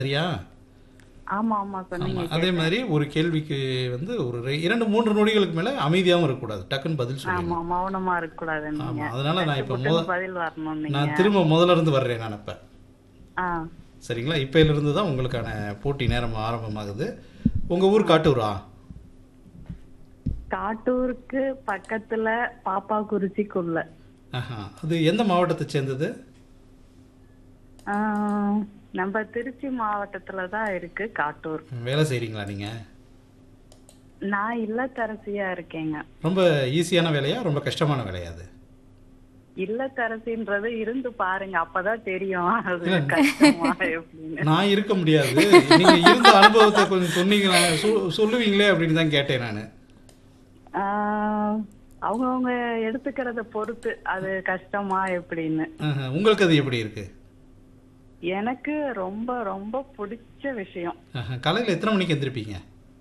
சரியா ஆமா ஆமா சொன்னீங்க ஆமா. அதே மாதிரி ஒரு கேள்விக்கு வந்து ஒரு ரெ- இரண்டு மூன்று நொடிகளுக்கு மேல அமைதியாவும் இருக்கக்கூடாது டக்குன்னு பதில் ஆமா சொல்லணும் மௌனமா இருக்க கூடாது ஆமா நீங்க அதனால நான் இப்ப டக்குனு முத பதில் வரணும் நீங்க நான் திரும்ப முதல்ல இருந்து வர்றேன் நான் இப்ப ஆ சரிங்களா இப்பையில இருந்து தான் உங்களுக்கான போட்டி நேரம் ஆரம்பமாகுது உங்க ஊர் காட்டூரா காட்டூருக்கு பக்கத்துல பாப்பா குறிச்சிக்குள்ள ஆஹா. அது எந்த மாவட்டத்தை சேர்ந்தது ஆ, நம்ம திருச்சி மாவட்டத்துல தான் இருக்கு காட்டூர் வேலை செய்றீங்களா நீங்க நான் இல்லத்தரசியா இருக்கேங்க ரொம்ப ஈஸியான வேலையா ரொம்ப கஷ்டமான வேலையா அது இல்லத்தரசின்றது இருந்து பாருங்க அப்பதான் தெரியும் அது இல்ல. கஷ்டமா எப்படின்னு நான் இருக்க முடியாது நீங்க இருந்த அனுபவத்தை கொஞ்சம் சொன்னீங்களா சொ- சொல்லுவீங்களே அப்படின்னு தான் கேட்டேன் நான் அவங்கவுங்க எடுத்துக்கிறத பொறுத்து அது கஷ்டமா எப்படின்னு உங்களுக்கு அது எப்படி இருக்கு எனக்கு ரொம்ப ரொம்ப பிடிச்ச விஷயம் ஆஹா. காலையில எத்தனை மணிக்கு எந்திரிப்பீங்க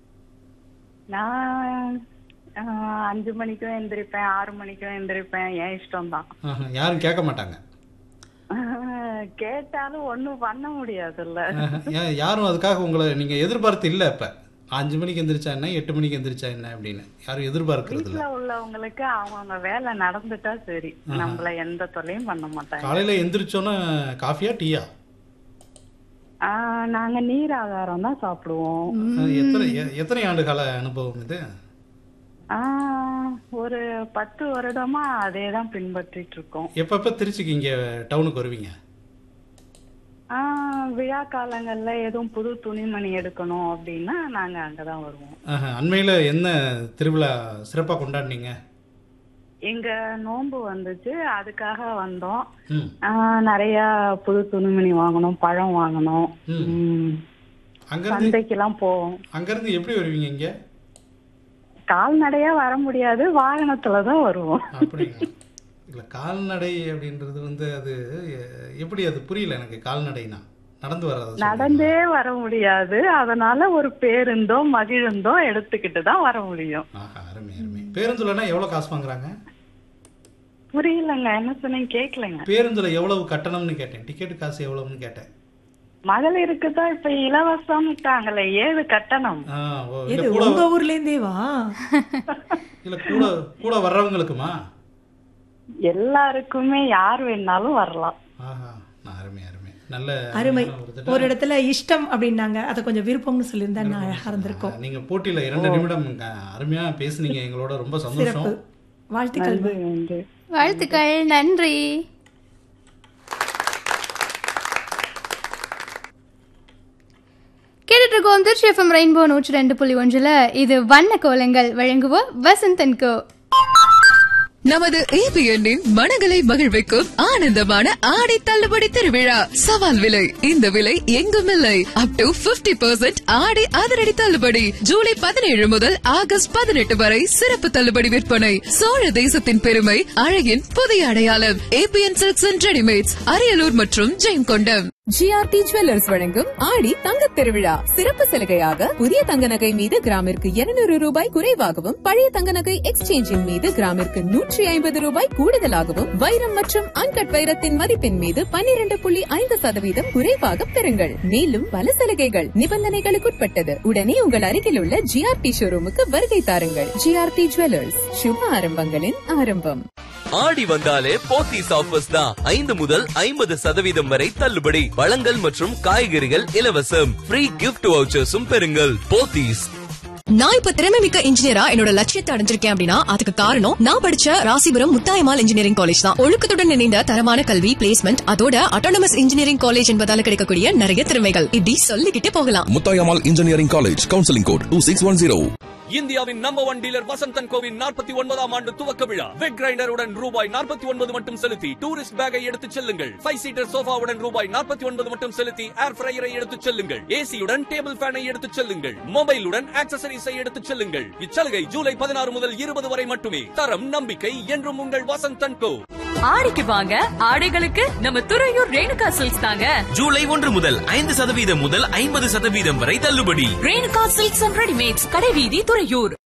நான் ஆஹ், அஞ்சு மணிக்கும் எந்திரிப்பேன் ஆறு மணிக்கும் எந்திரிப்பேன் என் இஷ்டம் தான் ஆஹா. யாரும் கேட்க மாட்டாங்க கேட்டாலும் ஒண்ணும் பண்ண முடியாதுல்ல ஆஹா. யா- யாரும் அதுக்காக உங்களை நீங்க எதிர்பார்த்து இல்ல இப்ப அஞ்சு மணிக்கு எந்திரிச்சா என்ன எட்டு மணிக்கு எந்திரிச்சா என்ன அப்படின்னு யாரும் எதிர்பார்க்கறது இல்ல வீட்டுல உள்ளவங்களுக்கு அவங்கவுங்க வேலை நடந்துட்டா சரி நம்மள எந்த தொல்லையும் பண்ண மாட்டாங்க காலையில எந்திரிச்சோன்னா காஃபியா டீயா ஆஹ், நாங்க நீர் ஆகாரம் தான் சாப்பிடுவோம் எத்தனை எ- எத்தனை ஆண்டு கால அனுபவம் இது ஆஹ், ஒரு பத்து வருடமா அதே தான் பின்பற்றிட்டு இருக்கோம் எப்பப்ப திருச்சிக்கு இங்க டவுனுக்கு வருவீங்க ஆஹ், விழா காலங்கள்ல எதுவும் புது துணிமணி எடுக்கணும் அப்படின்னா நாங்க அங்கதான் வருவோம் ஆஹா. அண்மையில என்ன திருவிழா சிறப்பா கொண்டாடினீங்க எங்க நோன்பு வந்துச்சு அதுக்காக வந்தோம் ம் ஆஹ், நிறைய புது துணிமணி வாங்கணும் பழம் வாங்கணும் ம். ம். அங்கிருந்து சந்தைக்கெல்லாம் போவோம் அங்கிருந்து எப்படி வருவீங்க இங்க கால்நடையா வர முடியாது வாகனத்துல தான் வருவோம் அப்படிங்களா இல்ல கால்நடை அப்படின்றது வந்து அது எ- எப்படி அது புரியல எனக்கு கால்நடைனா நடந்து வர்றது சொல்றீங்களா? நடந்தே வர முடியாது அதனால ஒரு பேருந்தோ மகிழுந்தோ எடுத்துக்கிட்டு தான் வர முடியும் ஆஹா அருமை அருமை பேருந்துலனா எவ்வளவு காசு வாங்குறாங்க புரியலங்க என்ன சொன்னீங்க கேக்கலங்க பேருந்துல எவ்வளவு கட்டணம்னு கேட்டேன் டிக்கெட் காசு எவ்வளவுன்னு கேட்டேன் மகளிருக்கு தான் இப்ப இலவசம்ட்டாங்களே ஏது கட்டணம் ஆ, ஓ, இல்ல எது கூட உங்க ஊர்ல இருந்தே வா இல்ல கூட கூட வர்றவங்களுக்குமா எல்லாருக்குமே யார் வேணாலும் வரலாம் ஆஹா நான் அருமை அருமை நல்ல அருமை அருமையான ஒரு திட்டம். ஒரு இடத்துல இஷ்டம் அப்படின்னாங்க அதை கொஞ்சம் விருப்பம்னு சொல்லியிருந்தா நான் அழகா இருந்திருக்கும் நீங்க போட்டியில இரண்டு நிமிடம் அஹ், அருமையா பேசுனீங்க எங்களோட ரொம்ப சந்தோஷம் சிறப்பு வாழ்த்துக்கள் நன்றி நன்றி வாழ்த்துக்கள் நன்றி கேட்டுட்டு இருக்கோம் திருச்சி எஃப்எம் ரெயின்போ நூற்றி ரெண்டு புள்ளி ஒன்றுல இது வண்ண கோலங்கள் வழங்குவோர் வசந்தன் கோ நமது ஏபிஎன்னின் மனங்களை மகிழ்விக்கும் ஆனந்தமான ஆடை தள்ளுபடி திருவிழா சவால் விலை இந்த விலை எங்கும் இல்லை அப் டு 50% பர்சன்ட் ஆடை அதிரடி தள்ளுபடி ஜூலை பதினேழு முதல் ஆகஸ்ட் பதினெட்டு வரை சிறப்பு தள்ளுபடி விற்பனை சோழ தேசத்தின் பெருமை அழகின் புதிய அடையாளம் ABN silks and readymades Ariyalur மற்றும் ஜெயங்கொண்டம் ஜிஆர்டி ஜுவல்லர்ஸ் வழங்கும் ஆடி தங்கத் திருவிழா சிறப்பு சலுகையாக புதிய தங்க நகை மீது கிராமிற்கு 200 ரூபாய் குறைவாகவும் பழைய தங்க நகை எக்ஸ்சேஞ்சின் மீது கிராமிற்கு நூற்றி ஐம்பது ரூபாய் கூடுதலாகவும் வைரம் மற்றும் அன்கட் வைரத்தின் மதிப்பின் மீது 12.5% புள்ளி ஐந்து சதவீதம் குறைவாக பெறுங்கள் மேலும் பல சலுகைகள் நிபந்தனைகளுக்குட்பட்டது உடனே உங்கள் அருகில் உள்ள ஜிஆர்டி ஷோரூமுக்கு வருகை தாருங்கள் ஜிஆர்டி ஜுவல்லர்ஸ் சுப ஆரம்பங்களின் ஆரம்பம் ஆடி வந்தாலே போத்தீஸ் ஆஃபர்ஸ் தான் ஐந்து முதல் ஐம்பது சதவீதம் வரை தள்ளுபடி பழங்கள் மற்றும் காய்கறிகள் இலவசம் ஃப்ரீ கிஃப்ட் வவுச்சர்ஸும் பெறுங்கள் போத்தீஸ் நான் இப்ப திறமை மிக்க இன்ஜினியரா என்னோட லட்சியத்தை அடைஞ்சிருக்கேன் அப்படின்னா அதுக்கு காரணம் நான் படிச்ச ராசிபுரம் முத்தாயமால் இன்ஜினியரிங் காலேஜ் தான் ஒழுக்கத்துடன் இணைந்த தரமான கல்வி பிளேஸ்மெண்ட் அதோட அட்டானமஸ் இன்ஜினியரிங் காலேஜ் என்பதால கிடைக்கக்கூடிய நிறைய திறமைகள் இப்படி சொல்லிக்கிட்டே போகலாம் Muthayammal engineering college counselling code two six one zero இந்தியாவின் நம்பர் ஒன் டீலர் வசந்தன் கோவின் நாற்பத்தி ஒன்பதாம் ஆண்டு துவக்க விழா வெட் கிரைண்டருடன் ரூபாய் நாற்பத்தி ஒன்பது மட்டும் செலுத்தி டூரிஸ்ட் பேக்கை எடுத்துச் செல்லுங்கள் ஃபைவ் சீட்டர் சோஃபாவுடன் ரூபாய் நாற்பத்தி ஒன்பது மட்டும் செலுத்தி ஏர் ஃப்ரையரை எடுத்துச் செல்லுங்கள் ஏசியுடன் டேபிள் ஃபேனை எடுத்துச் செல்லுங்கள் மொபைலுடன் ஆக்சசரிஸை எடுத்துச் செல்லுங்கள் இச்சலுகை ஜூலை பதினாறு முதல் இருபது வரை மட்டுமே தரம் நம்பிக்கை என்றும் உங்கள் வசந்தன் கோ ஆடிக்கு வாங்க ஆடைகளுக்கு நம்ம துறையூர் ரேணுகா சில்க்ஸ் தாங்க ஜூலை ஒன்று முதல் ஐந்து சதவீதம் முதல் ஐம்பது சதவீதம் வரை தள்ளுபடி ரேணுகா சில்க்ஸ் அண்ட் ரெடிமேட்ஸ் கடைவீதி துறையூர்